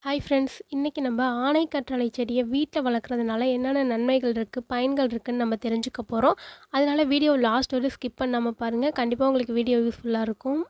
hi friends இன்றைக்கி நம்ம ஆனை கற்றாழை செடியை வீட்டில் வளர்க்குறதுனால என்னென்ன நன்மைகள் இருக்குது பயன்கள் இருக்குதுன்னு நம்ம தெரிஞ்சுக்க போகிறோம் அதனால் வீடியோ லாஸ்ட் வரை ஸ்கிப் பண்ணாமல் பாருங்கள் கண்டிப்பாக உங்களுக்கு வீடியோ யூஸ்ஃபுல்லாக இருக்கும்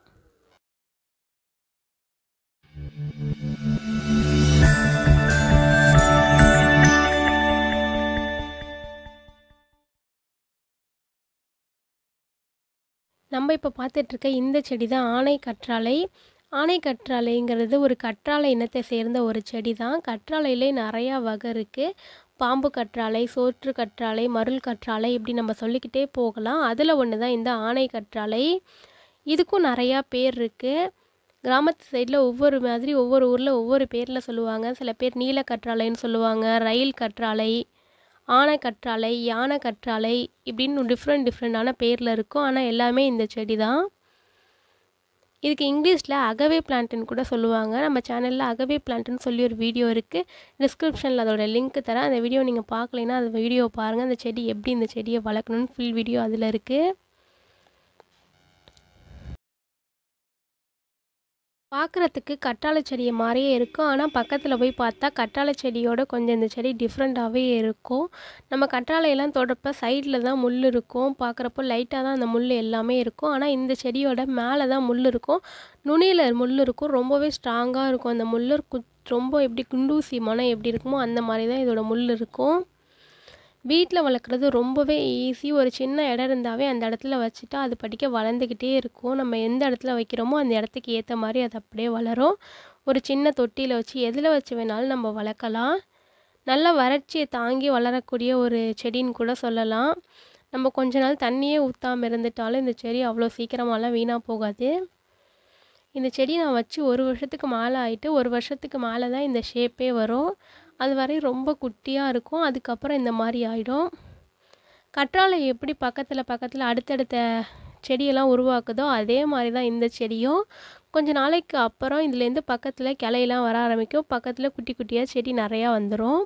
நம்ம இப்போ பார்த்துட்ருக்க இந்த செடி தான் ஆனை கற்றாழை ஆனை கற்றாழைங்கிறது ஒரு கற்றாழை இனத்தை சேர்ந்த ஒரு செடி தான் கற்றாழையிலே நிறையா வகை இருக்குது பாம்பு கற்றாழை சோற்று கற்றாழை மருள் கற்றாழை இப்படி நம்ம சொல்லிக்கிட்டே போகலாம் அதில் ஒன்று தான் இந்த ஆனை கற்றாழை இதுக்கும் நிறையா பேர் இருக்குது கிராமத்து சைடில் ஒவ்வொரு மாதிரி ஒவ்வொரு ஊரில் ஒவ்வொரு பேரில் சொல்லுவாங்க சில பேர் நீல கற்றாழைன்னு சொல்லுவாங்க ரயில் கற்றாழை ஆனை கற்றாழை யானை கற்றாழை இப்படின்னு டிஃப்ரெண்ட் டிஃப்ரெண்டான பேரில் இருக்கும் ஆனால் எல்லாமே இந்த செடி தான் இதுக்கு இங்கிலீஷில் அகவே பிளான்ட்டுன்னு கூட சொல்லுவாங்க நம்ம சேனலில் அகவே பிளான்ட்டுன்னு சொல்லி ஒரு வீடியோ இருக்குது டிஸ்கிரிப்ஷனில் அதோட லிங்க் தரேன் அந்த வீடியோ நீங்கள் பார்க்கலைன்னா அந்த வீடியோ பாருங்கள் அந்த செடி எப்படி இந்த செடியை வளர்க்கணும்னு ஃபுல் வீடியோ அதில் இருக்குது பார்க்குறதுக்கு கற்றாழை செடியை மாதிரியே இருக்கும் ஆனால் பக்கத்தில் போய் பார்த்தா கற்றாழை செடியோட கொஞ்சம் இந்த செடி டிஃப்ரெண்ட்டாகவே இருக்கும் நம்ம கற்றாழையெல்லாம் தொடப்ப சைடில் தான் முள் இருக்கும் பார்க்குறப்போ லைட்டாக தான் அந்த முள் எல்லாமே இருக்கும் ஆனால் இந்த செடியோட மேலே தான் முள் இருக்கும் நுனியில் முள் இருக்கும் ரொம்பவே ஸ்ட்ராங்காக இருக்கும் அந்த முள் ரொம்ப எப்படி குண்டூசி மனம் எப்படி இருக்குமோ அந்த மாதிரி தான் இதோட முள் இருக்கும் வீட்டில் வளர்க்குறது ரொம்பவே ஈஸி ஒரு சின்ன இடம் இருந்தாவே அந்த இடத்துல வச்சுட்டா அது படிக்க வளர்ந்துக்கிட்டே இருக்கும் நம்ம எந்த இடத்துல வைக்கிறோமோ அந்த இடத்துக்கு ஏற்ற மாதிரி அது அப்படியே வளரும் ஒரு சின்ன தொட்டியில் வச்சு எதில் வச்சு வேணாலும் நம்ம வளர்க்கலாம் நல்ல வறட்சியை தாங்கி வளரக்கூடிய ஒரு செடின்னு கூட சொல்லலாம் நம்ம கொஞ்ச நாள் தண்ணியே ஊற்றாமல் இருந்துட்டாலும் இந்த செடி அவ்வளோ சீக்கிரமாலாம் வீணாக போகாது இந்த செடி நான் வச்சு ஒரு வருஷத்துக்கு மேலே ஆகிட்டு ஒரு வருஷத்துக்கு மேலே தான் இந்த ஷேப்பே வரும் அது வரை ரொம்ப குட்டியாக இருக்கும் அதுக்கப்புறம் இந்த மாதிரி ஆகிடும் கற்றாழை எப்படி பக்கத்தில் பக்கத்தில் அடுத்தடுத்த செடியெல்லாம் உருவாக்குதோ அதே மாதிரி தான் இந்த செடியும் கொஞ்ச நாளைக்கு அப்புறம் இதுலேருந்து பக்கத்தில் கிளையெல்லாம் வர ஆரம்பிக்கும் பக்கத்தில் குட்டி குட்டியாக செடி நிறையா வந்துடும்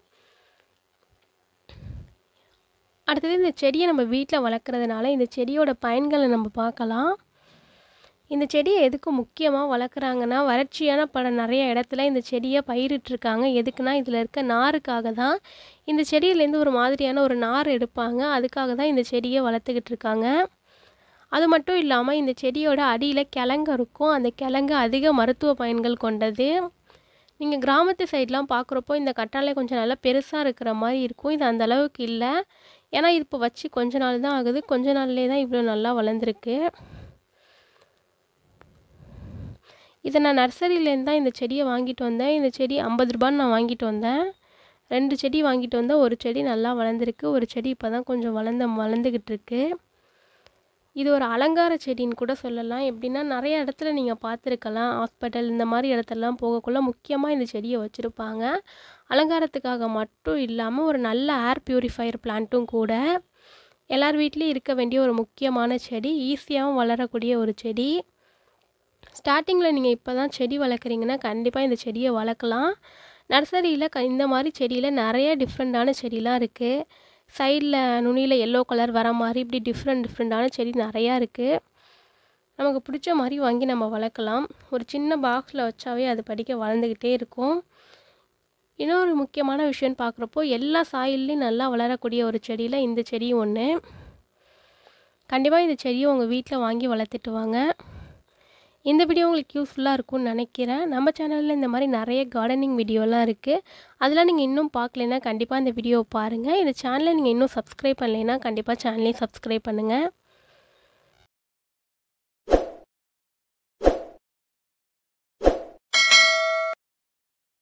அடுத்தது இந்த செடியை நம்ம வீட்டில் வளர்க்குறதுனால இந்த செடியோட பயன்களை நம்ம பார்க்கலாம் இந்த செடியை எதுக்கு முக்கியமாக வளர்க்குறாங்கன்னா வறட்சியான பல நிறைய இடத்துல இந்த செடியை பயிரிட்டுருக்காங்க எதுக்குன்னா இதில் இருக்க நாருக்காக தான் இந்த செடியிலேருந்து ஒரு மாதிரியான ஒரு நார் எடுப்பாங்க அதுக்காக தான் இந்த செடியை வளர்த்துக்கிட்டு இருக்காங்க அது மட்டும் இல்லாமல் இந்த செடியோட அடியில் கிழங்கு இருக்கும் அந்த கிழங்கு அதிக மருத்துவ பயன்கள் கொண்டது நீங்கள் கிராமத்து சைட்லாம் பார்க்குறப்போ இந்த கற்றாழை கொஞ்சம் நல்லா பெருசாக இருக்கிற மாதிரி இருக்கும் இது அந்த அளவுக்கு இல்லை ஏன்னா இது இப்போ வச்சு கொஞ்ச நாள் தான் ஆகுது கொஞ்ச நாள்லேயே தான் இவ்வளோ நல்லா வளர்ந்துருக்கு இதை நான் நர்சரியிலேருந்து தான் இந்த செடியை வாங்கிட்டு வந்தேன் இந்த செடி ஐம்பது ரூபான்னு நான் வாங்கிட்டு வந்தேன் ரெண்டு செடி வாங்கிட்டு வந்தேன் ஒரு செடி நல்லா வளர்ந்துருக்கு ஒரு செடி இப்போ தான் கொஞ்சம் வளர்ந்த வளர்ந்துக்கிட்டு இருக்கு இது ஒரு அலங்கார செடின்னு கூட சொல்லலாம் எப்படின்னா நிறைய இடத்துல நீங்கள் பார்த்துருக்கலாம் ஹாஸ்பிட்டல் இந்த மாதிரி இடத்துலலாம் போகக்குள்ள முக்கியமாக இந்த செடியை வச்சுருப்பாங்க அலங்காரத்துக்காக மட்டும் இல்லாமல் ஒரு நல்ல ஏர் ப்யூரிஃபையர் பிளான்ட்டும் கூட எல்லார் வீட்லேயும் இருக்க வேண்டிய ஒரு முக்கியமான செடி ஈஸியாகவும் வளரக்கூடிய ஒரு செடி ஸ்டார்டிங்கில் நீங்கள் இப்போ தான் செடி வளர்க்குறீங்கன்னா கண்டிப்பாக இந்த செடியை வளர்க்கலாம் நர்சரியில் க இந்த மாதிரி செடியில் நிறைய டிஃப்ரெண்ட்டான செடிலாம் இருக்குது சைடில் நுனியில் எல்லோ கலர் வர மாதிரி இப்படி டிஃப்ரெண்ட் டிஃப்ரெண்ட்டான செடி நிறையா இருக்குது நமக்கு பிடிச்ச மாதிரி வாங்கி நம்ம வளர்க்கலாம் ஒரு சின்ன பாக்ஸில் வச்சாவே அது படிக்க வளர்ந்துக்கிட்டே இருக்கும் இன்னொரு முக்கியமான விஷயம்னு பார்க்குறப்போ எல்லா சாயில்லையும் நல்லா வளரக்கூடிய ஒரு செடியில் இந்த செடியும் ஒன்று கண்டிப்பாக இந்த செடியை உங்கள் வீட்டில் வாங்கி வளர்த்துட்டு வாங்க இந்த வீடியோ உங்களுக்கு யூஸ்ஃபுல்லாக இருக்கும்னு நினைக்கிறேன் நம்ம சேனலில் இந்த மாதிரி நிறைய கார்டனிங் வீடியோலாம் இருக்குது அதெல்லாம் நீங்கள் இன்னும் பார்க்கலன்னா கண்டிப்பாக இந்த வீடியோவை பாருங்கள் இந்த சேனலை நீங்கள் இன்னும் சப்ஸ்கிரைப் பண்ணலைன்னா கண்டிப்பாக சேனலையும் சப்ஸ்கிரைப் பண்ணுங்கள்